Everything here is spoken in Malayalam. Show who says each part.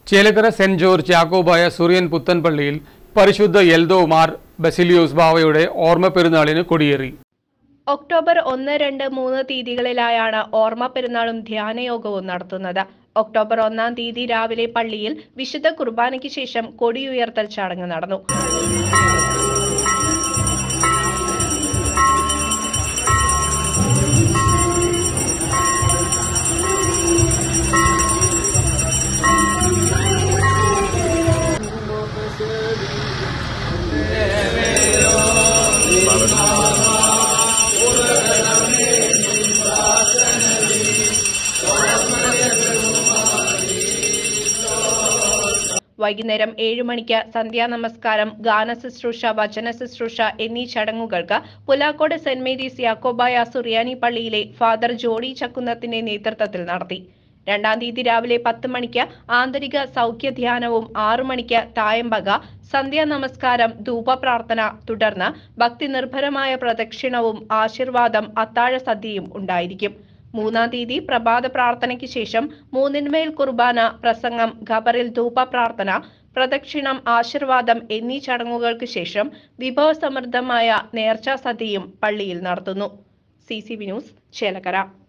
Speaker 1: ചേലക്കര സെന്റ് ജോർജ് യാക്കോബായ സൂര്യൻ പുത്തൻപള്ളിയിൽ പരിശുദ്ധ എൽദോ മാർ ബസിലിയോസ് ബാവയുടെ ഓർമ്മ പെരുന്നാളിന് കൊടിയേറി
Speaker 2: ഒക്ടോബർ ഒന്ന് രണ്ട് മൂന്ന് തീയതികളിലായാണ് ഓർമ്മ പെരുന്നാളും ധ്യാനയോഗവും നടത്തുന്നത് ഒക്ടോബർ ഒന്നാം തീയതി രാവിലെ പള്ളിയിൽ വിശുദ്ധ കുർബാനയ്ക്ക് ശേഷം കൊടിയുയർത്തൽ ചടങ്ങ് നടന്നു വൈകുന്നേരം ഏഴു മണിക്ക് സന്ധ്യാനമസ്കാരം ഗാന ശുശ്രൂഷ വചന ശുശ്രൂഷ എന്നീ ചടങ്ങുകൾക്ക് പുലാക്കോട് സെന്റ് മേരീസ് യാക്കോബായ സുറിയാനി പള്ളിയിലെ ഫാദർ ജോഡി ചക്കുന്നത്തിന്റെ നേതൃത്വത്തിൽ നടത്തി രണ്ടാം തീയതി രാവിലെ പത്ത് മണിക്ക് ആന്തരിക സൗഖ്യ ധ്യാനവും ആറു മണിക്ക് തായമ്പക സന്ധ്യാ നമസ്കാരം ധൂപപ്രാർത്ഥന തുടർന്ന് ഭക്തി നിർഭരമായ പ്രദക്ഷിണവും ആശീർവാദം അത്താഴ സദ്യയും ഉണ്ടായിരിക്കും മൂന്നാം തീയതി പ്രഭാത പ്രാർത്ഥനയ്ക്ക് ശേഷം മൂന്നിന്മേൽ കുർബാന പ്രസംഗം ഖബറിൽ ധൂപ പ്രാർത്ഥന പ്രദക്ഷിണം ആശീർവാദം എന്നീ ചടങ്ങുകൾക്ക് ശേഷം വിഭവസമൃദ്ധമായ നേർച്ചാ സദ്യയും പള്ളിയിൽ നടത്തുന്നു C C V news Chelakkara